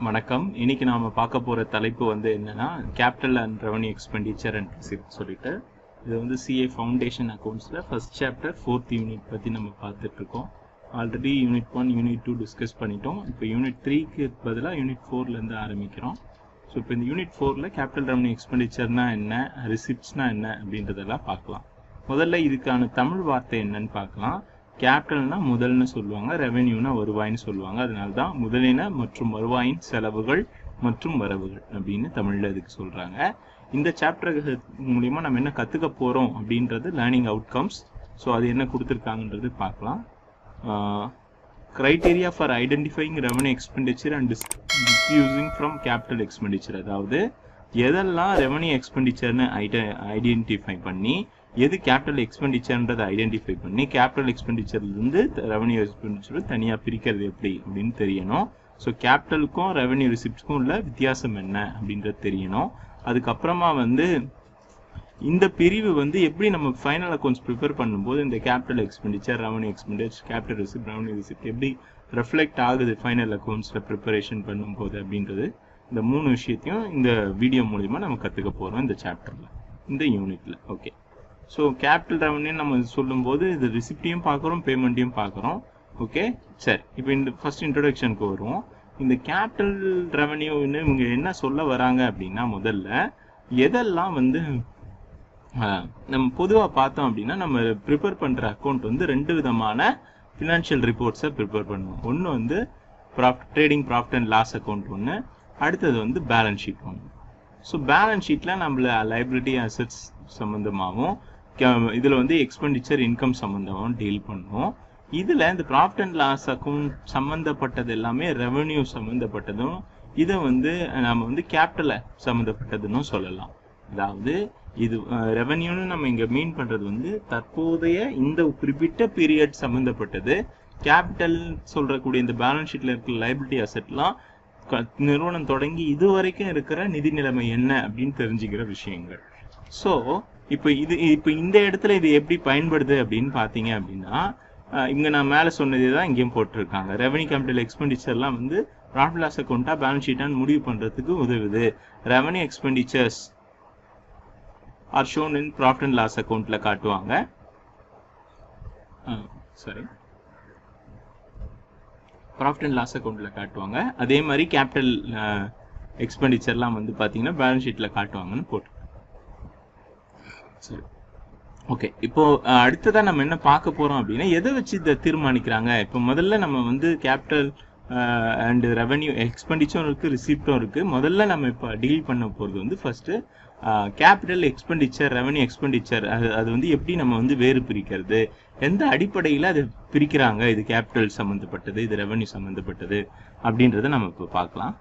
வணக்கம் இன்னைக்கு நாம பார்க்க போற தலைப்பு வந்து என்னன்னா capital and revenue expenditure and receipt சொல்லிட்டு இது வந்து சிஏ ஃபவுண்டேஷன் அக்கௌண்ட்ஸ்ல ஃபர்ஸ்ட் சாப்டர் ஃபோர்த் யூனிட் பத்தி நம்ம பார்த்துட்டு இருக்கோம் already unit one unit two discuss பண்ணிட்டோம் இப்போ யூனிட் த்ரீக்கு பதிலாக யூனிட் ஃபோர்ல இருந்து ஆரம்பிக்கிறோம் ஸோ இப்போ இந்த யூனிட் ஃபோர்ல கேபிட்டல் ரெவன்யூ எக்ஸ்பெண்டிச்சர்னா என்ன ரிசிப்ட்ஸ்னா என்ன அப்படின்றதெல்லாம் பார்க்கலாம் முதல்ல இதுக்கான தமிழ் வார்த்தை என்னன்னு பார்க்கலாம் கேபிட்டல்னா முதல்னு சொல்லுவாங்க ரெவென்யூனா வருவாய்னு சொல்லுவாங்க அதனால தான் முதலின மற்றும் வருவாயின் செலவுகள் மற்றும் வரவுகள் அப்படின்னு தமிழ்ல இதுக்கு சொல்றாங்க இந்த சாப்டர் மூலியமா நம்ம என்ன கத்துக்க போறோம் அப்படின்றது லேர்னிங் அவுட்கம்ஸ் ஸோ அது என்ன கொடுத்துருக்காங்கன்றது பார்க்கலாம் criteria for identifying revenue expenditure and டிஸ்யூசிங் ஃப்ரம் கேபிட்டல் எக்ஸ்பெண்டிச்சர் அதாவது எதெல்லாம் ரெவன்யூ எக்ஸ்பெண்டிச்சர்னு ஐடென்டிஃபை பண்ணி எது கேபிட்டல் எக்ஸ்பெண்டிச்சர்ன்றதை ஐடென்டிஃபை பண்ணி கேபிட்டல் எக்ஸ்பெண்டிச்சர்லேருந்து ரெவன்யூ எக்ஸ்பெண்டிச்சர் தனியாக பிரிக்கிறது எப்படி அப்படின்னு தெரியணும் ஸோ கேபிட்டலுக்கும் ரெவன்யூ ரிசிப்ட்ஸ்க்கும் உள்ள வித்தியாசம் என்ன அப்படின்றது தெரியணும் அதுக்கப்புறமா வந்து இந்த பிரிவு வந்து எப்படி நம்ம ஃபைனல் அக்கௌண்ட்ஸ் ப்ரிப்பேர் பண்ணும்போது இந்த capital expenditure revenue expenditure capital receipt revenue receipt எப்படி ரெஃப்ளெக்ட் ஆகுது ஃபைனல் அக்கௌண்ட்ஸில் ப்ரிப்பரேஷன் பண்ணும்போது அப்படின்றது இந்த மூணு விஷயத்தையும் இந்த வீடியோ மூலிமா நம்ம கற்றுக்க போகிறோம் இந்த சாப்டரில் இந்த யூனிட்ல ஓகே ஸோ கேபிட்டல் ரெவன்யூ நம்ம சொல்லும்போது இது ரிசிப்டையும் பார்க்குறோம் பேமெண்ட்டையும் பார்க்குறோம் ஓகே சரி இப்போ இந்த ஃபர்ஸ்ட் இன்ட்ரொடக்ஷனுக்கு வருவோம் இந்த கேபிட்டல் ரெவன்யூன்னு இவங்க என்ன சொல்ல வராங்க அப்படின்னா முதல்ல எதெல்லாம் வந்து நம்ம பொதுவாக பார்த்தோம் அப்படின்னா நம்ம ப்ரிப்பேர் பண்ணுற அக்கௌண்ட் வந்து ரெண்டு விதமான ஃபினான்ஷியல் ரிப்போர்ட்ஸை ப்ரிப்பேர் பண்ணுவோம் ஒன்று வந்து profit trading profit and loss account ஒன்று அடுத்தது வந்து பேலன்ஸ் ஷீட் ஒன்று ஸோ பேலன்ஸ் ஷீட்டில் நம்மள லைபிலிட்டி அசட்ஸ் சம்மந்தமாகவும் இதில் வந்து எக்ஸ்பெண்டிச்சர் இன்கம் சம்மந்தமாகவும் டீல் பண்ணுவோம் இதில் இந்த ப்ராஃபிட் அண்ட் லாஸ் அக்கௌண்ட் சம்மந்தப்பட்டது எல்லாமே ரெவன்யூ சம்மந்தப்பட்டதும் இதை வந்து நம்ம வந்து கேபிட்டலை சம்மந்தப்பட்டதுன்னு சொல்லலாம் அதாவது இது ரெவன்யூன்னு நம்ம இங்கே மீன் பண்ணுறது வந்து தற்போதைய இந்த குறிப்பிட்ட பீரியட் சம்மந்தப்பட்டது கேபிட்டல் சொல்றக்கூடிய இந்த பேலன்ஸ் ஷீட்டில் இருக்கிற லைபிலிட்டி அசெட்லாம் நிறுவனம் தொடங்கி இது வரைக்கும் இருக்கிற நிதி நிலைமை என்ன அப்படின்னு தெரிஞ்சுக்கிற விஷயங்கள் ஸோ இப்போ இது இப்போ இந்த இடத்துல இது எப்படி பயன்படுது அப்படின்னு பார்த்தீங்க அப்படின்னா இங்கே நான் மேலே சொன்னதே தான் இங்கேயும் போட்டிருக்காங்க ரெவன்யூ கேபிட்டல் எக்ஸ்பெண்டிச்சர்லாம் வந்து ப்ராஃபிட் லாஸ் அக்கௌண்ட்டாக பேலன்ஸ் ஷீட்டான்னு முடிவு பண்ணுறதுக்கு உதவுது revenue expenditures are shown in profit and loss அக்கௌண்ட்டில் காட்டுவாங்க சாரி ப்ராஃபிட் அண்ட் லாஸ் அக்கௌண்ட்டில் காட்டுவாங்க அதே மாதிரி கேபிட்டல் எக்ஸ்பெண்டிச்சர்லாம் வந்து பார்த்தீங்கன்னா பேலன்ஸ் ஷீட்டில் காட்டுவாங்கன்னு போட்டு சரி ஓகே இப்போ அடுத்ததாக நம்ம என்ன பார்க்க போகிறோம் அப்படின்னா எதை வச்சு இதை தீர்மானிக்கிறாங்க இப்போ முதல்ல நம்ம வந்து கேபிட்டல் அண்ட் ரெவன்யூ எக்ஸ்பெண்டிச்சரும் இருக்குது ரிசிப்டும் இருக்குது முதல்ல நம்ம இப்போ டீல் பண்ண போகிறது வந்து first capital expenditure revenue expenditure அது அது வந்து எப்படி நம்ம வந்து வேறு பிரிக்கிறது எந்த அடிப்படையில் அது பிரிக்கிறாங்க இது கேபிட்டல் சம்மந்தப்பட்டது இது ரெவன்யூ சம்மந்தப்பட்டது அப்படின்றத நம்ம இப்போ பார்க்கலாம்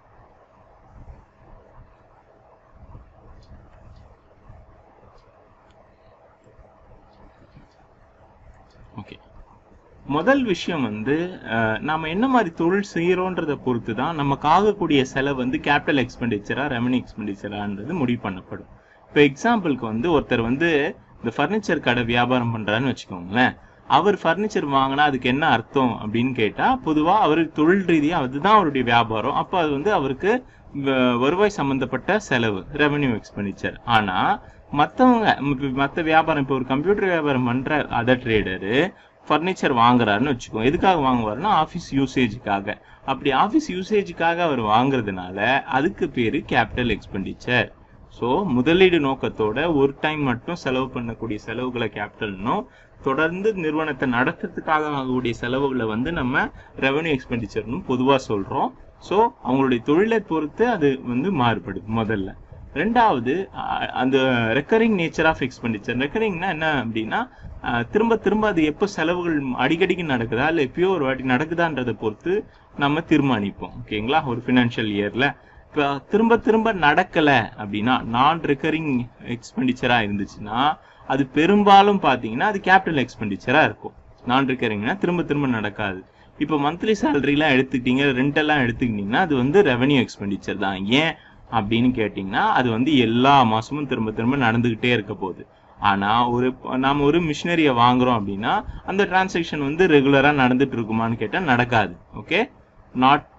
ஓகே முதல் விஷயம் வந்து நாம என்ன மாதிரி தொழில் செய்யறோன்றதை பொறுத்து தான் நமக்கு ஆகக்கூடிய செலவு வந்து கேபிட்டல் எக்ஸ்பெண்டிச்சரா ரெவன்யூ எக்ஸ்பெண்டிச்சரான்றது முடிவு பண்ணப்படும் இப்போ எக்ஸாம்பிளுக்கு வந்து ஒருத்தர் வந்து இந்த ஃபர்னிச்சர் கடை வியாபாரம் பண்றாருன்னு வச்சுக்கோங்களேன் அவர் ஃபர்னிச்சர் வாங்கினா அதுக்கு என்ன அர்த்தம் அப்படின்னு கேட்டா பொதுவா அவருக்கு தொழில் ரீதியா அதுதான் அவருடைய வியாபாரம் அப்போ அது வந்து அவருக்கு வருவாய் சம்பந்தப்பட்ட செலவு ரெவன்யூ எக்ஸ்பெண்டிச்சர் ஆனா மற்றவங்க மற்ற வியாபாரம் இப்போ ஒரு கம்ப்யூட்டர் வியாபாரம் பண்ற அதர் ட்ரேடரு ஃபர்னிச்சர் வாங்குறாருன்னு வச்சுக்கோங்க எதுக்காக வாங்குவாருன்னா ஆஃபீஸ் யூசேஜுக்காக அப்படி ஆஃபீஸ் யூசேஜுக்காக அவர் வாங்குறதுனால அதுக்கு பேரு கேபிட்டல் எக்ஸ்பெண்டிச்சர் ஸோ முதலீடு நோக்கத்தோட ஒரு டைம் மட்டும் செலவு பண்ணக்கூடிய செலவுகளை கேபிட்டல்னும் தொடர்ந்து நிறுவனத்தை நடத்துறதுக்காக ஆகக்கூடிய செலவுகளை வந்து நம்ம ரெவன்யூ எக்ஸ்பெண்டிச்சர்னு பொதுவாக சொல்றோம் ஸோ அவங்களுடைய தொழிலை பொறுத்து அது வந்து மாறுபடுது முதல்ல ரெண்டாவது அந்த ரெக்கரிங் நேச்சர் ஆஃப் எக்ஸ்பெண்டிச்சர் ரெக்கரிங்னா என்ன அப்படின்னா திரும்ப திரும்ப அது எப்போ செலவுகள் அடிக்கடிக்கு நடக்குதா இல்லை எப்பயோ ஒரு வாட்டி நடக்குதான்றதை பொறுத்து நம்ம தீர்மானிப்போம் ஓகேங்களா ஒரு ஃபினான்ஷியல் இயர்ல இப்போ திரும்ப திரும்ப நடக்கலை அப்படின்னா நான் ரெக்கரிங் எக்ஸ்பெண்டிச்சரா இருந்துச்சுன்னா அது பெரும்பாலும் பார்த்தீங்கன்னா அது கேபிட்டல் எக்ஸ்பெண்டிச்சரா இருக்கும் நான் ரெக்கரிங்னா திரும்ப திரும்ப நடக்காது இப்போ மந்த்லி சேலரிலாம் எடுத்துக்கிட்டீங்க ரெண்டெல்லாம் எடுத்துக்கிட்டீங்கன்னா அது வந்து ரெவன்யூ எக்ஸ்பெண்டிச்சர் தான் ஏன் அப்படின்னு கேட்டிங்கன்னா அது வந்து எல்லா மாசமும் திரும்ப திரும்ப நடந்துகிட்டே இருக்க போகுது ஆனா ஒரு நாம ஒரு மிஷினரியை வாங்குறோம் அப்படின்னா அந்த டிரான்சாக்ஷன் வந்து ரெகுலரா நடந்துட்டு இருக்குமான்னு கேட்டா நடக்காது okay not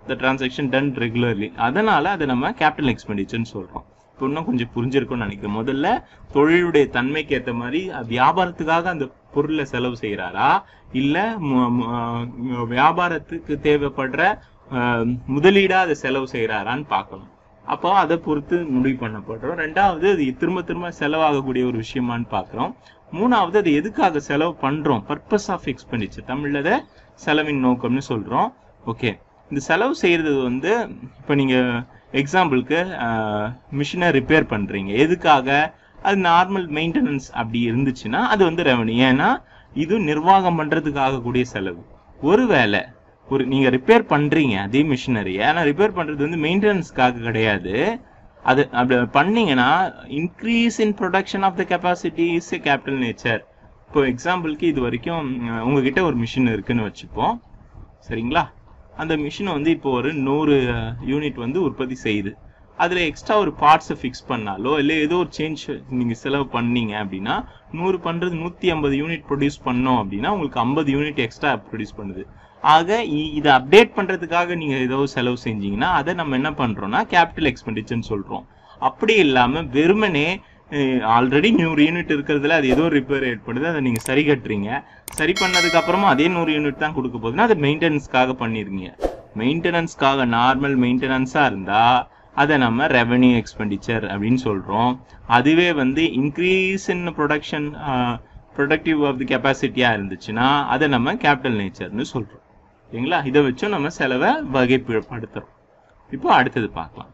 the transaction done regularly அதனால அதை நம்ம கேபிட்டல் எக்ஸ்பெண்டிச்சர்னு சொல்றோம் இப்போ இன்னும் கொஞ்சம் புரிஞ்சிருக்கும்னு நினைக்கிறேன் முதல்ல தொழிலுடைய தன்மைக்கு ஏற்ற மாதிரி அஹ், வியாபாரத்துக்காக அந்த பொருளை செலவு செய்யறாரா இல்ல மு- மு- அஹ், வியாபாரத்துக்கு தேவைப்படுற அஹ், முதலீடா அதை செலவு செய்யறாரான்னு பார்க்கணும் அப்போ அதை பொறுத்து முடிவு பண்ணப்படுறோம் ரெண்டாவது அது திரும்ப திரும்ப செலவாகக்கூடிய ஒரு விஷயமான்னு பார்க்குறோம் மூணாவது அது எதுக்காக செலவு பண்றோம் பர்பஸ் ஆஃப் எக்ஸ்பெண்டிச்சர் தமிழ்ல அதை செலவின் நோக்கம்னு சொல்றோம் ஓகே இந்த செலவு செய்யறது வந்து இப்போ நீங்க எக்ஸாம்பிளுக்கு மிஷினை ரிப்பேர் பண்றீங்க எதுக்காக அது நார்மல் மெயின்டெனன்ஸ் அப்படி இருந்துச்சுன்னா அது வந்து ரெவன்யூ ஏன்னா இது நிர்வாகம் பண்றதுக்காக கூடிய செலவு ஒருவேளை ஒரு நீங்க ரிப்பேர் பண்றீங்க அதே மிஷினரி ஆனா ரிப்பேர் பண்றது வந்து மெயின்டெனன்ஸ்க்காக கிடையாது அது அப்படி பண்ணீங்கன்னா increase in production of the capacity is a capital nature இப்போ எக்ஸாம்பிளுக்கு இது வரைக்கும் அஹ், உங்ககிட்ட ஒரு மிஷின் இருக்குன்னு வச்சுப்போம் சரிங்களா அந்த மிஷினை வந்து இப்போ ஒரு நூறு யூனிட் வந்து உற்பத்தி செய்யுது அதுல எக்ஸ்ட்ரா ஒரு பார்ட்ஸை ஃபிக்ஸ் பண்ணாலோ இல்லை ஏதோ ஒரு சேஞ்ச் நீங்க செலவு பண்ணீங்க அப்படின்னா நூறு பண்றது நூத்தி ஐம்பது யூனிட் ப்ரொடியூஸ் பண்ணோம் அப்படின்னா உங்களுக்கு ஐம்பது யூனிட் எக்ஸ்ட்ரா ப்ரொடியூஸ் பண்ணுது ஆக இ- இதை அப்டேட் பண்றதுக்காக நீங்க ஏதோ செலவு செஞ்சீங்கன்னா அதை நம்ம என்ன பண்றோம்னா கேபிட்டல் எக்ஸ்பெண்டிச்சர்னு சொல்றோம் அப்படி இல்லாம வெறுமனே ஆல்ரெடி நூறு யூனிட் இருக்கிறதுல அது ஏதோ ரிப்பேர் ஏற்படுது அதை நீங்க சரி கட்டுறீங்க சரி பண்ணதுக்கு அப்புறமா அதே நூறு யூனிட் தான் கொடுக்க போகுதுன்னா அது மெயின்டெனன்ஸ்க்காக பண்ணிருக்கீங்க மெயின்டெனன்ஸ்க்காக நார்மல் மெயின்டெனன்ஸா இருந்தா அதை நம்ம ரெவென்யூ எக்ஸ்பெண்டிச்சர் அப்படின்னு சொல்றோம் அதுவே வந்து increase in production productive of the கெப்பாசிட்டியா இருந்துச்சுன்னா அதை நம்ம கேபிட்டல் நேச்சர்னு சொல்றோம் சரிங்களா இதை வச்சும் நம்ம செலவை வகைப்படுத்துறோம் இப்போ அடுத்தது பார்க்கலாம்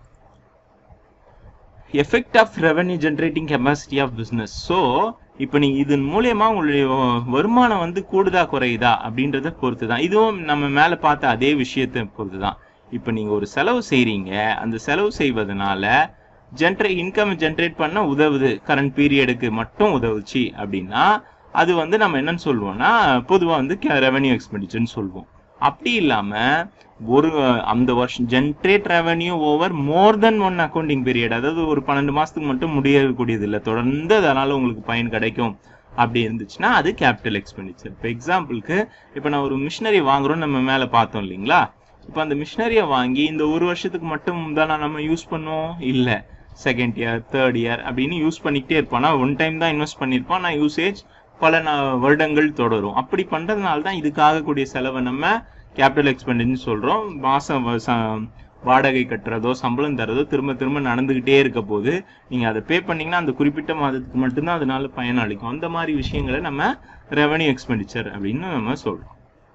effect of revenue generating capacity of business so இப்போ நீங்க இதன் மூலியமா உங்களுடைய வருமானம் வந்து கூடுதா குறையுதா அப்படின்றத பொறுத்து தான் இதுவும் நம்ம மேல பார்த்த அதே விஷயத்தை பொறுத்து தான் இப்போ நீங்க ஒரு செலவு செய்றீங்க அந்த செலவு செய்வதனால ஜென்ரே இன்கம் ஜென்ரேட் பண்ண உதவுது கரண்ட் பீரியடுக்கு மட்டும் உதவுச்சு அப்படின்னா அது வந்து நம்ம என்னன்னு சொல்லுவோம்னா பொதுவா வந்து ரெவென்யூ எக்ஸ்பெண்டிச்சர்னு சொல்லுவோம் அப்படி இல்லாம ஒரு அஹ், அந்த வருஷம் generate revenue over more than one accounting period அதாவது ஒரு பன்னெண்டு மாசத்துக்கு மட்டும் முடியக்கூடியது இல்லை தொடர்ந்து அதனால உங்களுக்கு பயன் கிடைக்கும் அப்படி இருந்துச்சுன்னா அது கேபிட்டல் எக்ஸ்பெண்டிச்சர் இப்போ எக்ஸாம்பிளுக்கு இப்போ நான் ஒரு மிஷினரி வாங்குறோம் நம்ம மேலே பார்த்தோம் இல்லைங்களா இப்போ அந்த மிஷினரியை வாங்கி இந்த ஒரு வருஷத்துக்கு மட்டும் தானே நம்ம யூஸ் பண்ணுவோம் இல்லை செகண்ட் இயர் தேர்ட் இயர் அப்படின்னு யூஸ் பண்ணிக்கிட்டே இருப்போம் ஆனால் ஒன் டைம் தான் இன்வெஸ்ட் பண்ணியிருப்போம் நான் யூசேஜ் பல நா- வருடங்கள் தொடரும் அப்படி பண்றதுனால தான் இதுக்காக கூடிய செலவை நம்ம கேபிட்டல் எக்ஸ்பெண்டிச்சர் சொல்றோம் மாசம் வ- ச- வாடகை கட்டுறதோ சம்பளம் தரதோ திரும்ப திரும்ப நடந்துகிட்டே இருக்க போது நீங்க அதை பே பண்ணீங்கன்னா அந்த குறிப்பிட்ட மாதத்துக்கு மட்டும்தான் அதனால பயன் அளிக்கும் அந்த மாதிரி விஷயங்களை நம்ம ரெவன்யூ எக்ஸ்பெண்டிச்சர் அப்படின்னு நம்ம சொல்றோம்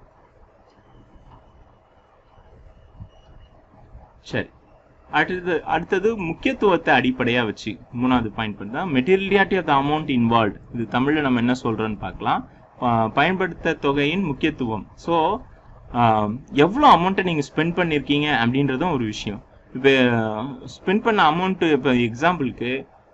சரி அடுத்தது அடுத்தது முக்கியத்துவத்தை அடிப்படையா வச்சு மூணாவது பாயிண்ட் பண்ணா materiality of the amount involve இது தமிழ்ல நம்ம என்ன சொல்றோம்னு பார்க்கலாம் ஆஹ் பயன்படுத்த தொகையின் முக்கியத்துவம் ஸோ எவ்வளோ அமௌண்ட்டை நீங்கள் ஸ்பெண்ட் பண்ணியிருக்கீங்க அப்படின்றதும் ஒரு விஷயம் இப்போ ஸ்பெண்ட் பண்ண அமௌண்ட்டு இப்போ எக்ஸாம்பிளுக்கு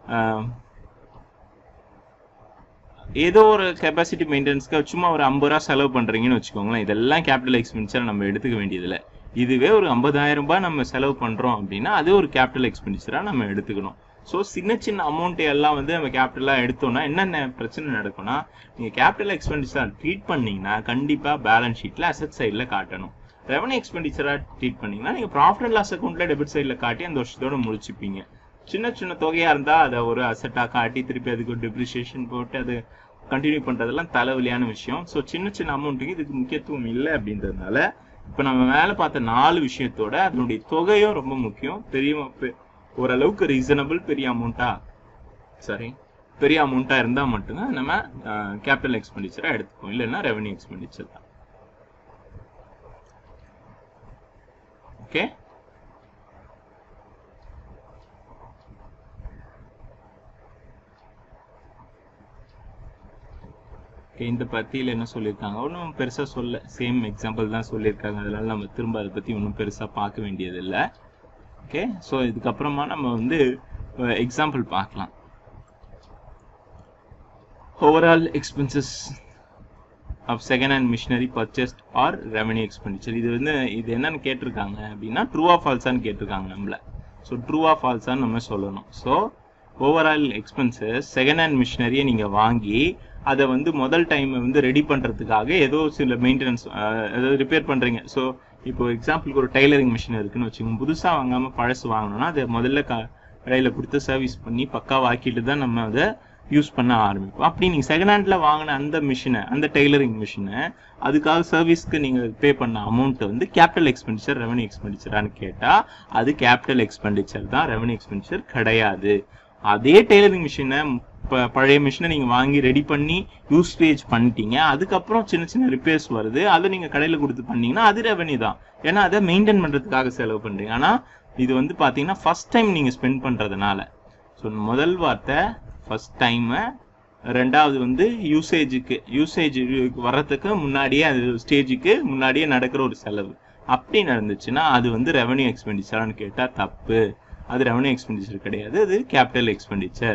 ஏதோ ஒரு கெப்பாசிட்டி மெயின்டெனன்ஸ்க்கு சும்மா ஒரு ஐம்பது ரூபா செலவு பண்ணுறீங்கன்னு வச்சுக்கோங்களேன் இதெல்லாம் கேபிட்டல் எக்ஸ்பென்டிச்சர் நம்ம எடுத்துக்க வேண்டியதில்லை இதுவே ஒரு ஐம்பதாயிரம் ரூபாய் நம்ம செலவு பண்ணுறோம் அப்படின்னா அது ஒரு கேபிட்டல் எக்ஸ்பெண்டிச்சராக நம்ம எடுத்துக்கணும் ஸோ சின்ன சின்ன அமௌண்ட் எல்லாம் வந்து நம்ம கேபிட்டலாக எடுத்தோம்னா என்னென்ன பிரச்சனை நடக்கும்னா நீங்கள் கேபிட்டல் எக்ஸ்பெண்டிச்சர் ட்ரீட் பண்ணீங்கன்னா கண்டிப்பாக பேலன்ஸ் ஷீட்டில் அசட் சைடில் காட்டணும் ரெவன்யூ எக்ஸ்பெண்டிச்சராக ட்ரீட் பண்ணீங்கன்னா நீங்கள் ப்ராஃபிட் அண்ட் லாஸ் அக்கௌண்ட்டில் டெபிட் சைடில் காட்டி அந்த வருஷத்தோட முடிச்சுப்பீங்க சின்ன சின்ன தொகையாக இருந்தால் அதை ஒரு அசட்டாக காட்டி திருப்பி அதுக்கு ஒரு டெப்ரிசியேஷன் போட்டு அது கண்டினியூ பண்ணுறதெல்லாம் தலைவலியான விஷயம் ஸோ சின்ன சின்ன அமௌண்ட்டுக்கு இதுக்கு முக்கியத்துவம் இல்லை அப்படின்றதுனால இப்போ நம்ம மேலே பார்த்த நாலு விஷயத்தோட அதனுடைய தொகையும் ரொம்ப முக்கியம் பெரிய பெ- ஓரளவுக்கு ரீசனபிள் பெரிய அமௌண்ட்டா சரி பெரிய அமௌண்ட்டா இருந்தா மட்டும்தான் நம்ம கேபிட்டல் எக்ஸ்பெண்டிச்சரா எடுத்துப்போம் இல்லைன்னா ரெவன்யூ எக்ஸ்பெண்டிச்சர் தான் ஓகே இந்த பத்தியில் என்ன சொல்லியிருக்காங்க ஒன்றும் பெருசா சொல்ல சேம் எக்ஸாம்பிள் தான் சொல்லியிருக்காங்க அதனால நம்ம திரும்ப அதை பத்தி ஒன்றும் பெருசா பார்க்க வேண்டியது இல்லை ஓகே ஸோ இதுக்கப்புறமா நம்ம வந்து எக்ஸாம்பிள் பார்க்கலாம் overall expenses of second hand machinery purchased are revenue expenditure இது வந்து இது என்னன்னு கேட்டிருக்காங்க அப்படின்னா ட்ரூ ஆஃப் ஃபால்ஸான்னு கேட்டிருக்காங்க நம்மள ஸோ ட்ரூ ஆஃப் ஃபால்ஸான்னு நம்ம சொல்லணும் so overall expenses second hand மிஷினரியை நீங்கள் வாங்கி அதை வந்து முதல் டைம் வந்து ரெடி பண்ணுறதுக்காக ஏதோ சில மெயின்டெனன்ஸ் அதாவது ரிப்பேர் பண்ணுறீங்க ஸோ இப்போ எக்ஸாம்பிளுக்கு ஒரு டைலரிங் மிஷின் இருக்குன்னு வச்சுக்கோங்க புதுசா வாங்காம பழசு வாங்கணும்னா அதை முதல்ல க கடையில கொடுத்து சர்வீஸ் பண்ணி பக்காவா ஆக்கிட்டு தான் நம்ம அதை யூஸ் பண்ண ஆரம்பிப்போம் அப்படி நீங்க செகண்ட் ஹேண்ட்ல வாங்கின அந்த மிஷினை அந்த டைலரிங் மிஷினை அதுக்காக சர்வீஸ்க்கு நீங்க பே பண்ண அமௌண்ட் வந்து கேபிட்டல் எக்ஸ்பெண்டிச்சர் ரெவன்யூ எக்ஸ்பெண்டிச்சரான்னு கேட்டா அது கேபிட்டல் எக்ஸ்பெண்டிச்சர் தான் ரெவன்யூ எக்ஸ்பெண்டிச்சர் கிடையாது அதே டெய்லரிங் மிஷினை பழைய மிஷினை நீங்க வாங்கி ரெடி பண்ணி யூஸ்டேஜ் பண்ணிட்டீங்க அதுக்கப்புறம் சின்ன சின்ன ரிப்பேர்ஸ் வருது அதை நீங்க கடையில கொடுத்து பண்ணீங்கன்னா அது ரெவன்யூ தான் ஏன்னா அதை மெயின்டைன் பண்றதுக்காக செலவு பண்றீங்க ஆனா இது வந்து பாத்தீங்கன்னா ஃபர்ஸ்ட் டைம் நீங்க ஸ்பெண்ட் பண்றதுனால ஸோ முதல் வார்த்தை ஃபர்ஸ்ட் டைம் ரெண்டாவது வந்து யூசேஜுக்கு யூசேஜ் வர்றதுக்கு முன்னாடியே அது ஸ்டேஜுக்கு முன்னாடியே நடக்கிற ஒரு செலவு அப்படி நடந்துச்சுன்னா அது வந்து ரெவன்யூ எக்ஸ்பெண்டிச்சரான்னு கேட்டா தப்பு அது ரெவன்யூ எக்ஸ்பெண்டிச்சர் கிடையாது அது கேபிட்டல் எக்ஸ்பெண்டிச்சர்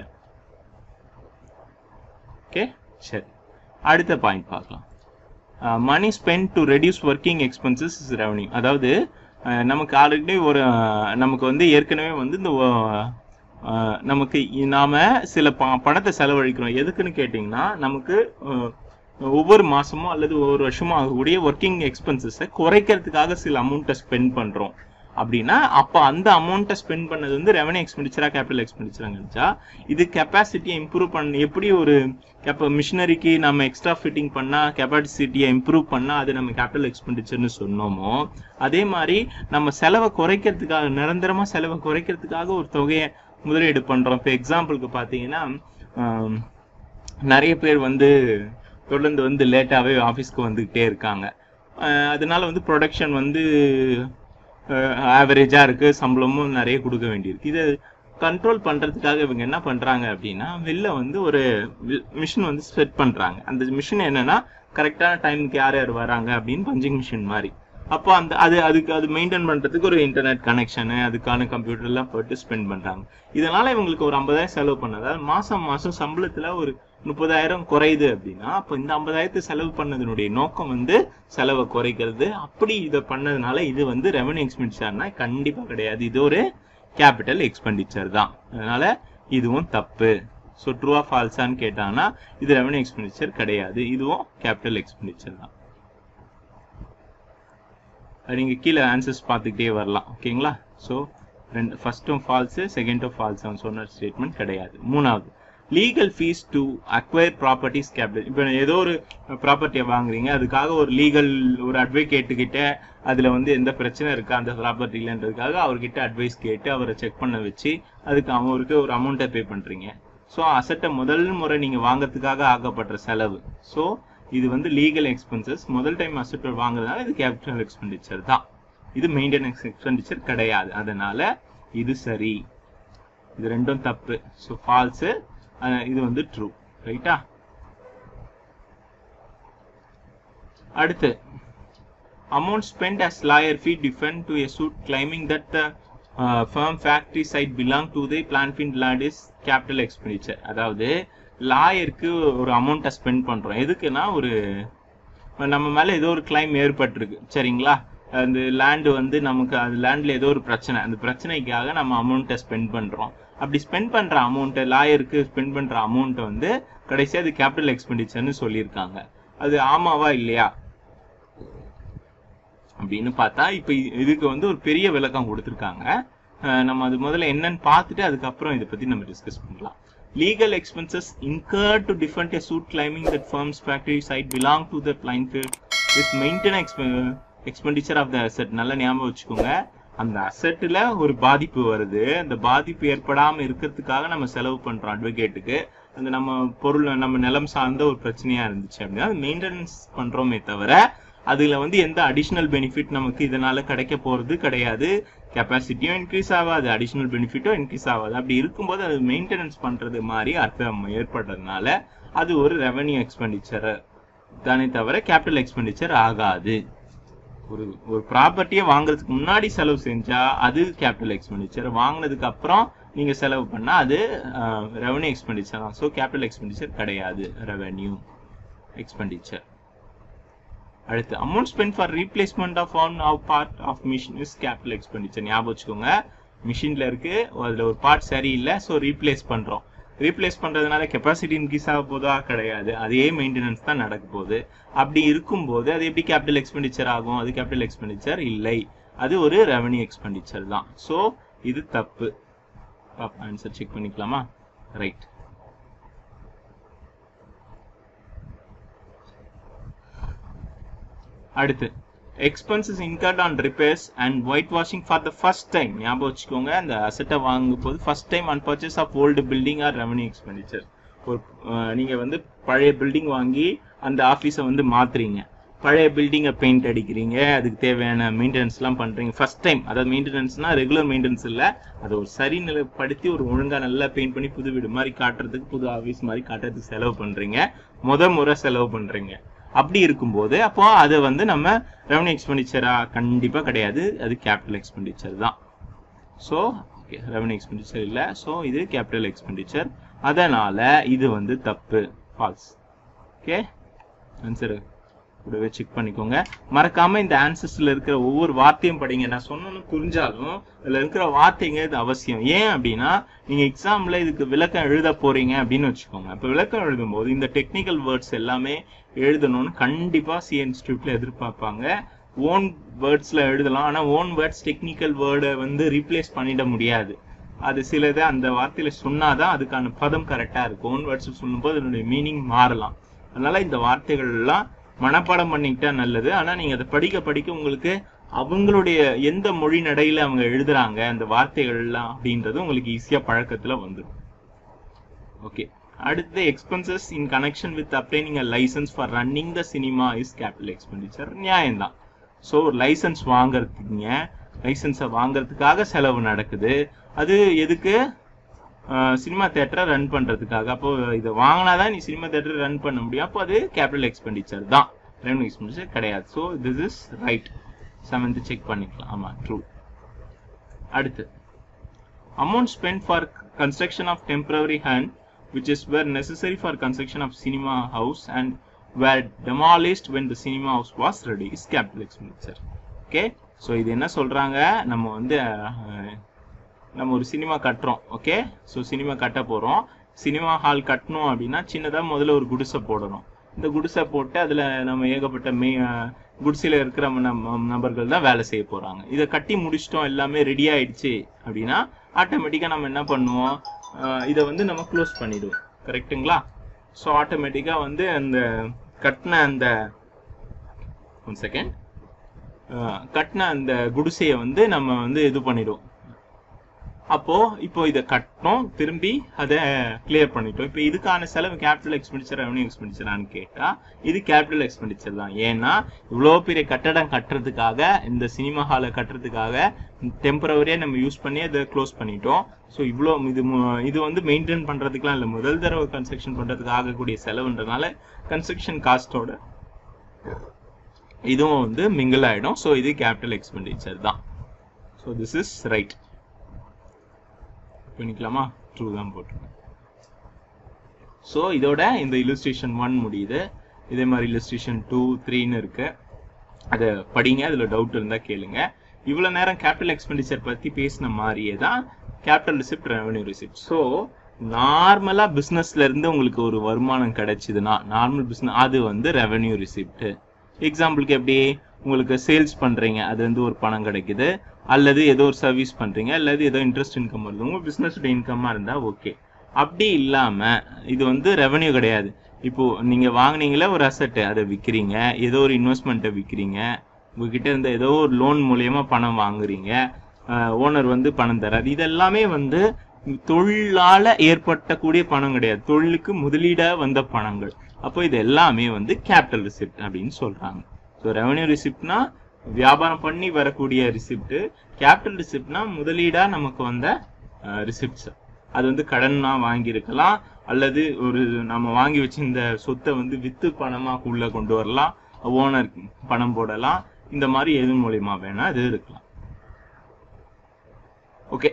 ஓகே சரி அடுத்த பாயிண்ட் பார்க்கலாம் money spend to reduce working expenses is revenue அதாவது அஹ், நமக்கு ஆல்ரெடி ஒரு அஹ், நமக்கு வந்து ஏற்கனவே வந்து இந்த ஒ- அஹ், நமக்கு இ- நாம சில ப- பணத்தை செலவழிக்கிறோம் எதுக்குன்னு கேட்டிங்கன்னா நமக்கு அஹ், ஒவ்வொரு மாசமோ அல்லது ஒவ்வொரு வருஷமோ ஆகக்கூடிய ஒர்க்கிங் எக்ஸ்பென்சஸை குறைக்கிறதுக்காக சில அமௌண்ட்டை ஸ்பெண்ட் பண்றோம் அப்படின்னா அப்போ அந்த அமௌண்ட்டை ஸ்பெண்ட் பண்ணது வந்து ரெவன்யூ எக்ஸ்பெண்டிச்சரா கேபிட்டல் எக்ஸ்பெண்டிச்சரா நினைச்சா இது கெப்பாசிட்டியை இம்ப்ரூவ் பண்ண எப்படி ஒரு இப்போ மிஷினரிக்கு நம்ம எக்ஸ்ட்ரா ஃபிட்டிங் பண்ணா கெப்பாசிட்டியை இம்ப்ரூவ் பண்ணா அது நம்ம கேபிட்டல் எக்ஸ்பெண்டிச்சர்னு சொன்னோமோ அதே மாதிரி நம்ம செலவை குறைக்கிறதுக்காக நிரந்தரமா செலவை குறைக்கிறதுக்காக ஒரு தொகையை முதலீடு பண்றோம் இப்போ எக்ஸாம்பிளுக்கு பார்த்தீங்கன்னா ஆம், நிறைய பேர் வந்து தொடர்ந்து வந்து லேட்டாவே ஆஃபீஸ்க்கு வந்துகிட்டே இருக்காங்க அஹ் அதனால வந்து ப்ரொடக்ஷன் வந்து ஆவரேஜா இருக்கு சம்பளமும் நிறைய கொடுக்க வேண்டியிருக்கு இதை கண்ட்ரோல் பண்றதுக்காக இவங்க என்ன பண்றாங்க அப்படின்னா வெளில வந்து ஒரு மிஷின் வந்து செட் பண்றாங்க அந்த மிஷின் என்னன்னா கரெக்டான டைமுக்கு யார் யார் வராங்க அப்படின்னு பஞ்சிங் மிஷின் மாதிரி அப்போ அந்த அது அதுக்கு அது மெயின்டைன் பண்றதுக்கு ஒரு இன்டர்நெட் கனெக்ஷனு அதுக்கான கம்ப்யூட்டர் எல்லாம் போட்டு ஸ்பெண்ட் பண்றாங்க இதனால இவங்களுக்கு ஒரு ஐம்பதாயிரம் செலவு பண்ணதா மாசம் மாசம் சம்பளத்துல ஒரு முப்பதாயிரம் குறையுது அப்படின்னா அப்போ இந்த ஐம்பதாயிரத்தை செலவு பண்ணதனுடைய நோக்கம் வந்து செலவை குறைக்கிறது அப்படி இதை பண்ணதுனால இது வந்து ரெவன்யூ எக்ஸ்பெண்டிச்சர்னா கண்டிப்பா கிடையாது இது ஒரு கேபிட்டல் எக்ஸ்பெண்டிச்சர் தான் அதனால இதுவும் தப்பு ஸோ ட்ரூவா ஃபால்ஸான்னு கேட்டாங்கன்னா இது ரெவன்யூ எக்ஸ்பெண்டிச்சர் கிடையாது இதுவும் கேபிட்டல் எக்ஸ்பெண்டிச்சர் தான் அது நீங்க கீழே ஆன்சர்ஸ் பார்த்துக்கிட்டே வரலாம் ஓகேங்களா ஸோ ரெண்டு ஃபர்ஸ்ட்டும் ஃபால்ஸு செகண்டும் ஃபால்ஸ் அவன் சொன்ன ஸ்டேட்மெண்ட் கிடையாது மூணாவது legal fees to acquire properties capital இப்போ ஏதோ ஒரு ப்ராப்பர்ட்டியை வாங்குறீங்க அதுக்காக ஒரு லீகல் ஒரு அட்வொகேட்டு கிட்ட அதுல வந்து எந்த பிரச்சனை இருக்கா அந்த ப்ராப்பர்ட்டிலன்றதுக்காக அவர்கிட்ட அட்வைஸ் கேட்டு அவரை செக் பண்ண வச்சு அதுக்கு அவருக்கு ஒரு அமௌண்ட்டை பே பண்றீங்க ஸோ அசட்டை முதல் முறை நீங்க வாங்குறதுக்காக ஆகப்படுற செலவு ஸோ இது வந்து லீகல் எக்ஸ்பென்சஸ் முதல் டைம் அசட் வாங்குறதுனால இது கேபிட்டல் எக்ஸ்பெண்டிச்சர் தான் இது மெயின்டெனன்ஸ் எக்ஸ்பெண்டிச்சர் கிடையாது அதனால இது சரி இது ரெண்டும் தப்பு ஸோ ஃபால்ஸு இது வந்து ட்ரூ ரைட்டா அடுத்து amount spent as lawyer fee defend to a suit claiming that the uh, firm factory site belong to the Planfield land is capital expenditure அதாவது லாயருக்கு ஒரு அமௌண்ட்டை ஸ்பெண்ட் பண்றோம் எதுக்குன்னா ஒரு நம்ம மேல ஏதோ ஒரு கிளைம் ஏற்பட்டிருக்கு சரிங்களா அந்த லேண்டு வந்து நமக்கு அந்த லேண்ட்ல ஏதோ ஒரு பிரச்சனை அந்த பிரச்சனைக்காக நம்ம அமௌண்ட்டை ஸ்பெண்ட் பண்றோம் அப்படி ஸ்பெண்ட் பண்ற அமௌண்ட்டை லாயருக்கு ஸ்பெண்ட் பண்ற அமௌண்ட்டை வந்து கடைசியா அது கேபிட்டல் எக்ஸ்பெண்டிச்சர்னு சொல்லியிருக்காங்க அது ஆமாவா இல்லையா அப்படின்னு பார்த்தா இப்ப இ- இதுக்கு வந்து ஒரு பெரிய விளக்கம் கொடுத்துருக்காங்க அஹ் நம்ம அது முதல்ல என்னன்னு பார்த்துட்டு அதுக்கப்புறம் இதை பத்தி நம்ம டிஸ்கஸ் பண்ணலாம் legal expenses incurred to defend a suit claiming that firm's factory site belong to the Plainfield is maintenance exp- expenditure of the asset நல்லா ஞாபகம் வச்சுக்கோங்க அந்த அசெட்ல ஒரு பாதிப்பு வருது அந்த பாதிப்பு ஏற்படாம இருக்கிறதுக்காக நம்ம செலவு பண்றோம் அட்வொகேட்டுக்கு அந்த நம்ம பொருள் நம்ம நிலம் சார்ந்த ஒரு பிரச்சனையா இருந்துச்சு அப்படின்னா அது மெயின்டெனன்ஸ் பண்றோமே தவிர அதுல வந்து எந்த அடிஷனல் பெனிஃபிட் நமக்கு இதனால கிடைக்க போறது கிடையாது கெப்பாசிட்டியும் இன்க்ரீஸ் ஆகாது அடிஷனல் பெனிஃபிட்டும் இன்க்ரீஸ் ஆகாது அப்படி இருக்கும்போது அது மெயின்டெனன்ஸ் பண்றது மாதிரி அர்த்தம் ஏற்படுறதுனால அது ஒரு ரெவன்யூ எக்ஸ்பெண்டிச்சர் தானே தவிர கேபிட்டல் எக்ஸ்பெண்டிச்சர் ஆகாது ஒரு ஒரு ப்ராப்பர்ட்டியை வாங்குறதுக்கு முன்னாடி செலவு செஞ்சா அது கேபிட்டல் எக்ஸ்பெண்டிச்சர் வாங்கினதுக்கு அப்புறம் நீங்க செலவு பண்ணா அது ரெவன்யூ எக்ஸ்பெண்டிச்சர் தான் ஸோ கேபிட்டல் எக்ஸ்பெண்டிச்சர் கிடையாது ரெவன்யூ எக்ஸ்பெண்டிச்சர் அடுத்து amount spend for replacement of on of part of machine is capital expenditure ஞாபகம் வச்சுக்கோங்க மிஷின்ல இருக்கு அதுல ஒரு பார்ட் சரியில்லை ஸோ ரீப்ளேஸ் பண்றோம் ரீப்ளேஸ் பண்றதுனால கெப்பாசிட்டி இன்க்ரீஸ் ஆக போதா கிடையாது அதே மெயின்டெனன்ஸ் தான் நடக்க போகுது அப்படி இருக்கும்போது அது எப்படி கேபிட்டல் எக்ஸ்பெண்டிச்சர் ஆகும் அது கேபிட்டல் எக்ஸ்பெண்டிச்சர் இல்லை அது ஒரு ரெவன்யூ எக்ஸ்பெண்டிச்சர் தான் ஸோ இது தப்பு ஆன்சர் செக் பண்ணிக்கலாமா ரைட் அடுத்து expenses incurred on repairs and white washing for the first time ஞாபகம் வச்சுக்கோங்க அந்த அசட்டை வாங்கும் போது first time and purchase of old building are revenue expenditure ஒரு அஹ், நீங்க வந்து பழைய பில்டிங் வாங்கி அந்த ஆஃபீஸை வந்து மாத்துறீங்க பழைய பில்டிங்கை பெயிண்ட் அடிக்கிறீங்க அதுக்கு தேவையான மெயின்டெனன்ஸ்லாம் பண்றீங்க ஃபர்ஸ்ட் டைம் அதாவது மெயின்டெனன்ஸ்னா ரெகுலர் மெயின்டெனன்ஸ் இல்லை அதை ஒரு சரி நிலைப்படுத்தி ஒரு ஒழுங்கா நல்லா பெயிண்ட் பண்ணி புது வீடு மாதிரி காட்டுறதுக்கு புது ஆஃபீஸ் மாதிரி காட்டுறதுக்கு செலவு பண்றீங்க முத முறை செலவு பண்றீங்க அப்படி இருக்கும்போது அப்போ அது வந்து நம்ம ரெவன்யூ எக்ஸ்பெண்டிச்சரா கண்டிப்பா கிடையாது அது கேபிட்டல் எக்ஸ்பெண்டிச்சர் தான் ஸோ ரெவன்யூ எக்ஸ்பெண்டிச்சர் இல்லை ஸோ இது கேபிட்டல் எக்ஸ்பெண்டிச்சர் அதனால இது வந்து தப்பு ஃபால்ஸ் ஓகே ஆன்சர் கூடவே செக் பண்ணிக்கோங்க மறக்காம இந்த ஆன்சர்ஸ்ல இருக்கிற ஒவ்வொரு வார்த்தையும் படிங்க நான் சொன்னோன்னு புரிஞ்சாலும் இதுல இருக்கிற வார்த்தைங்க இது அவசியம் ஏன் அப்படின்னா நீங்க எக்ஸாம்ல இதுக்கு விளக்கம் எழுத போறீங்க அப்படின்னு வச்சுக்கோங்க அப்ப விளக்கம் எழுதும்போது இந்த டெக்னிக்கல் வேர்ட்ஸ் எல்லாமே எழுதணும்னு கண்டிப்பா சி இன்ஸ்டியூட்ல எதிர்பார்ப்பாங்க ஓன் வேர்ட்ஸ்ல எழுதலாம் ஆனா ஓன் வேர்ட்ஸ் டெக்னிக்கல் வேர்டை வந்து ரீப்ளேஸ் பண்ணிட முடியாது அது சிலது அந்த வார்த்தையில சொன்னாதான் அதுக்கான பதம் கரெக்டா இருக்கும் ஓன் வேர்ட்ஸ் சொல்லும்போது அதனுடைய மீனிங் மாறலாம் அதனால இந்த வார்த்தைகள் எல்லாம் மனப்பாடம் பண்ணிக்கிட்டா நல்லது ஆனா நீங்க அதை படிக்க படிக்க உங்களுக்கு அவங்களுடைய எந்த மொழி நடையில அவங்க எழுதுறாங்க அந்த வார்த்தைகள் எல்லாம் அப்படின்றது உங்களுக்கு ஈஸியா பழக்கத்துல வந்துடும் ஓகே அடுத்து expenses in connection with obtaining a license for running the cinema is capital expenditure நியாயம்தான் ஸோ ஒரு லைசன்ஸ் வாங்குறதுக்குங்க லைசன்ஸை வாங்குறதுக்காக செலவு நடக்குது அது எதுக்கு சினிமா தேட்டரை ரன் பண்றதுக்காக அப்போ இதை வாங்கினாதான் நீ சினிமா தேட்டரை ரன் பண்ண முடியும் அப்போ அது கேபிட்டல் எக்ஸ்பெண்டிச்சர் தான் ரெவன்யூ எக்ஸ்பெண்டிச்சர் கிடையாது so this is right seventh check பண்ணிக்கலாம் ஆமா ட்ரூ அடுத்து amount spent for construction of temporary hand which is were necessary for construction of cinema house and were demolished when the cinema house was ready is capital expenditure okay so இது என்ன சொல்றாங்க நம்ம வந்து அஹ், நம்ம ஒரு cinema கட்டுறோம் okay so cinema கட்ட போறோம் சினிமா ஹால் கட்டணும் அப்படின்னா சின்னதா முதல்ல ஒரு குடிசை போடணும் இந்த குடிசை போட்டு அதுல நம்ம ஏகப்பட்ட மே அஹ், குடிசையில இருக்கிற நம்ம நபர்கள் தான் வேலை செய்ய போறாங்க இதை கட்டி முடிச்சிட்டோம் எல்லாமே ரெடி ஆயிடுச்சு அப்படின்னா ஆட்டோமேட்டிக்கா நம்ம என்ன பண்ணுவோம் அஹ், இதை வந்து நம்ம க்ளோஸ் பண்ணிடுவோம் கரெக்ட்டுங்களா ஸோ ஆட்டோமேட்டிக்கா வந்து அந்த கட்டின அந்த ஒன் செகண்ட் கட்டின அந்த குடிசையை வந்து நம்ம வந்து இது பண்ணிடுவோம் அப்போ இப்போ இதை கட்டணும் திரும்பி அதை கிளியர் பண்ணிட்டோம் இப்போ இதுக்கான செலவு கேபிட்டல் எக்ஸ்பெண்டிச்சர் ரெவன்யூ எக்ஸ்பெண்டிச்சரான்னு கேட்டா இது கேபிட்டல் எக்ஸ்பெண்டிச்சர் தான் ஏன்னா இவ்வளோ பெரிய கட்டடம் கட்டுறதுக்காக இந்த சினிமா ஹாலை கட்டுறதுக்காக டெம்பரவரியா நம்ம யூஸ் பண்ணி அதை க்ளோஸ் பண்ணிட்டோம் ஸோ இவ்வளோ இது மு- இது வந்து மெயின்டைன் பண்றதுக்குலாம் இல்லை முதல் தடவை கன்ஸ்ட்ரக்ஷன் பண்றதுக்கு ஆகக்கூடிய செலவுன்றனால கன்ஸ்ட்ரக்ஷன் காஸ்டோட இதுவும் வந்து மிங்கிள் ஆயிடும் ஸோ இது கேபிட்டல் எக்ஸ்பெண்டிச்சர் தான் ஸோ திஸ் இஸ் ரைட் பண்ணிக்கலாமா ட்ரூ தான் போட்டுருக்கேன் ஸோ இதோட இந்த illustration ஒன் முடியுது இதே மாதிரி illustration டூ த்ரீன்னு இருக்கு அதை படிங்க அதில் டவுட் இருந்தால் கேளுங்க இவ்வளோ நேரம் கேபிட்டல் எக்ஸ்பெண்டிச்சர் பற்றி பேசின மாதிரியே தான் capital receipt revenue receipt so நார்மலாக பிஸ்னஸ்ல இருந்து உங்களுக்கு ஒரு வருமானம் கிடைச்சிதுன்னா நார்மல் பிஸ்னஸ் அது வந்து ரெவன்யூ ரிசிப்ட் எக்ஸாம்பிளுக்கு எப்படி உங்களுக்கு சேல்ஸ் பண்றீங்க அது வந்து ஒரு பணம் கிடைக்குது அல்லது ஏதோ ஒரு சர்வீஸ் பண்றீங்க அல்லது ஏதோ இன்ட்ரெஸ்ட் இன்கம் வருது உங்க பிசினஸோட இன்கம்மா இருந்தா ஓகே அப்படி இல்லாம இது வந்து ரெவன்யூ கிடையாது இப்போ நீங்க வாங்குனீங்களே ஒரு அசெட் அதை விக்கிறீங்க ஏதோ ஒரு இன்வெஸ்ட்மெண்ட்டை விக்கிறீங்க உங்ககிட்ட இருந்த ஏதோ ஒரு லோன் மூலியமா பணம் வாங்குறீங்க ஓனர் வந்து பணம் தராது இதெல்லாமே வந்து தொழிலால ஏற்பட்டக்கூடிய பணம் கிடையாது தொழிலுக்கு முதலீடா வந்த பணங்கள் அப்போ இது எல்லாமே வந்து கேபிட்டல் ரிசிப்ட் அப்படின்னு சொல்றாங்க ஸோ ரெவன்யூ ரிசிப்ட்னா வியாபாரம் பண்ணி வரக்கூடிய ரிசிப்ட் கேபிட்டல் ரிசிப்ட்னா முதலீடா நமக்கு வந்த ரிசிப்ட்ஸ் அது வந்து கடனா வாங்கியிருக்கலாம் அல்லது ஒரு நம்ம வாங்கி வச்சிருந்த சொத்தை வந்து வித்து பணமா உள்ள கொண்டு வரலாம் ஓனர் பணம் போடலாம் இந்த மாதிரி எது மூலியமா வேணா இது இருக்கலாம் ஓகே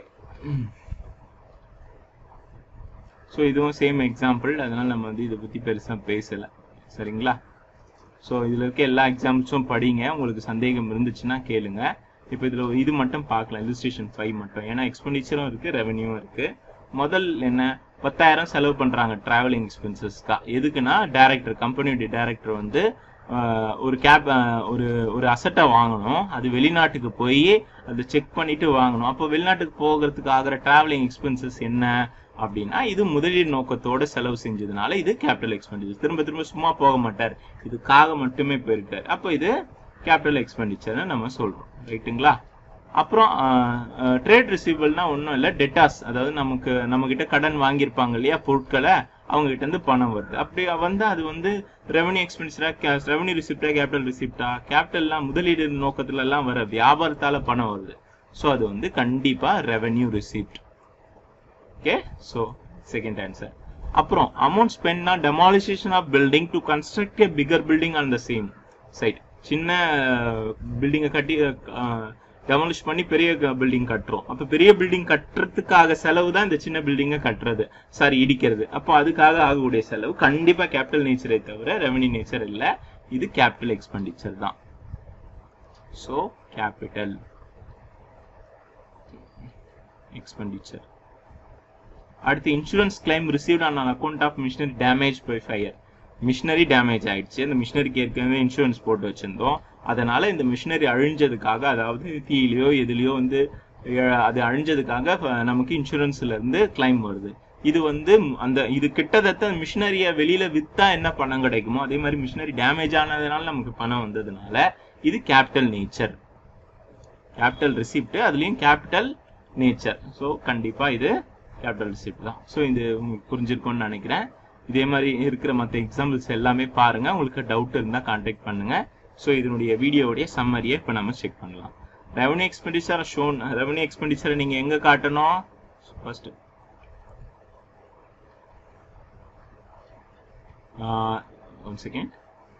ஸோ இதுவும் சேம் எக்ஸாம்பிள் அதனால நம்ம வந்து இதை பத்தி பெருசா பேசல சரிங்களா ஸோ இதுல இருக்க எல்லா எக்ஸாம்பிள்ஸும் படிங்க உங்களுக்கு சந்தேகம் இருந்துச்சுன்னா கேளுங்க இப்போ இதுல இது மட்டும் பார்க்கலாம் illustration ஃபைவ் மட்டும் ஏன்னா எக்ஸ்பெண்டிச்சரும் இருக்கு ரெவன்யூவும் இருக்கு முதல் என்ன பத்தாயிரம் செலவு பண்றாங்க டிராவலிங் எக்ஸ்பென்சஸ்க்கா எதுக்குன்னா டைரக்டர் கம்பெனியுடைய டைரக்டர் வந்து ஆஹ், ஒரு கேப் ஒரு ஒரு அசட்டை வாங்கணும் அது வெளிநாட்டுக்கு போய் அதை செக் பண்ணிட்டு வாங்கணும் அப்போ வெளிநாட்டுக்கு போகிறதுக்கு ஆகிற டிராவலிங் எக்ஸ்பென்சஸ் என்ன அப்படின்னா இது முதலீடு நோக்கத்தோட செலவு செஞ்சதுனால இது கேபிட்டல் எக்ஸ்பெண்டிச்சர் திரும்ப திரும்ப சும்மா போக மாட்டார் இதுக்காக மட்டுமே போயிருக்காரு அப்போ இது கேபிட்டல் எக்ஸ்பெண்டிச்சர்னு நம்ம சொல்றோம் ரைட்டுங்களா அப்புறம் ட்ரேட் ரிசீவபிள்னா ஒன்றும் இல்லை டெட்டாஸ் அதாவது நமக்கு நம்ம கிட்ட கடன் வாங்கியிருப்பாங்க இல்லையா பொருட்களை அவங்க கிட்ட இருந்து பணம் வருது அப்படி வந்து அது வந்து ரெவன்யூ எக்ஸ்பென்சரா ரெவன்யூ ரிசிப்டா கேபிட்டல் ரிசிப்டா கேபிட்டல்லாம் முதலீடு நோக்கத்துல எல்லாம் வர வியாபாரத்தால பணம் வருது ஸோ அது வந்து கண்டிப்பா revenue receipt okay so second answer அப்புறம் அமௌண்ட் ஸ்பெண்ட்னா demolition of building to construct a bigger building on the same site சின்ன பில்டிங்கை கட்டி டெமாலிஷ் பண்ணி பெரிய பில்டிங் கட்டுறோம் அப்போ பெரிய பில்டிங் கட்டுறதுக்காக செலவு தான் இந்த சின்ன பில்டிங்கை கட்டுறது சாரி இடிக்கிறது அப்போ அதுக்காக ஆகக்கூடிய செலவு கண்டிப்பா கேபிட்டல் நேச்சரை தவிர ரெவன்யூ நேச்சர் இல்லை இது கேபிட்டல் எக்ஸ்பெண்டிச்சர் தான் ஸோ கேபிட்டல் எக்ஸ்பெண்டிச்சர் அடுத்து insurance claim received on account of machinery damage by fire machinery damage ஆயிடுச்சு அந்த மிஷினரிக்கு ஏற்கனவே இன்சூரன்ஸ் போட்டு வச்சிருந்தோம் அதனால இந்த மிஷினரி அழிஞ்சதுக்காக அதாவது தீயிலையோ எதுலயோ வந்து அஹ், அது அழிஞ்சதுக்காக அஹ், நமக்கு இன்சூரன்ஸ்ல இருந்து கிளைம் வருது இது வந்து ம், அந்த இது கிட்டத்தட்ட மிஷினரியை வெளியில வித்தா என்ன பணம் கிடைக்குமோ அதே மாதிரி மிஷினரி டேமேஜ் ஆனதுனால நமக்கு பணம் வந்ததுனால இது கேபிட்டல் நேச்சர் கேபிட்டல் ரிசிப்ட் அதுலயும் கேபிட்டல் நேச்சர் ஸோ கண்டிப்பா இது கேபிட்டல் ரிசிப்ட் தான் ஸோ இது உங்களுக்கு புரிஞ்சிருக்கும்னு நினைக்கிறேன் இதே மாதிரி இருக்கிற மற்ற எக்ஸாம்பிள்ஸ் எல்லாமே பாருங்க உங்களுக்கு டவுட் இருந்தால் கான்டாக்ட் பண்ணுங்க ஸோ இதனுடைய வீடியோவுடைய சம்மரியை இப்போ நம்ம செக் பண்ணலாம் ரெவன்யூ எக்ஸ்பெண்டிச்சர் ஷோன் ரெவன்யூ எக்ஸ்பெண்டிச்சரை நீங்க எங்க காட்டணும் ஃபர்ஸ்ட் ஒன் செகண்ட்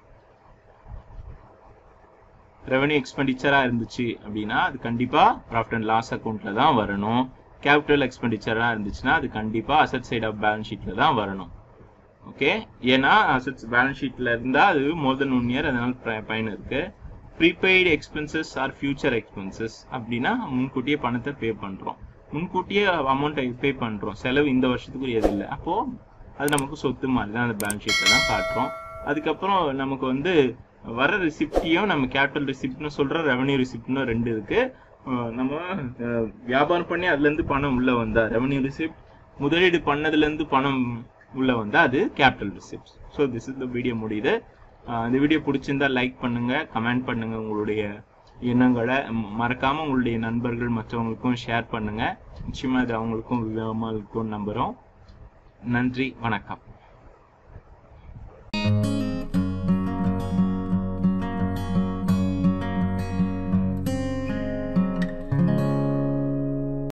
ரெவன்யூ எக்ஸ்பெண்டிச்சரா இருந்துச்சு அப்படின்னா அது கண்டிப்பா ப்ராஃபிட் அண்ட் லாஸ் அக்கௌண்ட்ல தான் வரணும் கேபிட்டல் எக்ஸ்பெண்டிச்சரா இருந்துச்சுன்னா அது கண்டிப்பா அசட் சைட் ஆஃப் பேலன்ஸ் ஷீட்ல தான் வரணும் ஓகே ஏன்னா அசட்ஸ் பேலன்ஸ் ஷீட்ல இருந்தா அது மோர் தென் ஒன் இயர் அதனால ப- பயன் இருக்கு prepaid expenses are future expenses அப்படின்னா முன்கூட்டியே பணத்தை பே பண்றோம் முன்கூட்டியே அமௌண்ட்டை பே பண்றோம் செலவு இந்த வருஷத்துக்குரியது இல்லை அப்போ அது நமக்கு சொத்து மாதிரி தான் அந்த பேலன்ஸ் ஷீட்ல தான் காட்டுறோம் அதுக்கப்புறம் நமக்கு வந்து வர ரிசிப்டையும் நம்ம கேபிட்டல் ரிசிப்ட்னு சொல்ற ரெவன்யூ ரிசிப்ட்னு ரெண்டு இருக்கு அஹ் நம்ம அஹ், வியாபாரம் பண்ணி அதுல இருந்து பணம் உள்ள வந்தா ரெவன்யூ ரிசிப்ட் முதலீடு பண்ணதுல இருந்து பணம் உள்ள வந்தா அது capital receipt so this is the video முடியுது அஹ், இந்த வீடியோ பிடிச்சிருந்தா லைக் பண்ணுங்க கமெண்ட் பண்ணுங்க உங்களுடைய எண்ணங்களை ம- மறக்காம உங்களுடைய நண்பர்கள் மற்றவங்களுக்கும் ஷேர் பண்ணுங்க நிச்சயமா இது அவங்களுக்கும் விவரமா இருக்கும் நம்புறோம் நன்றி வணக்கம்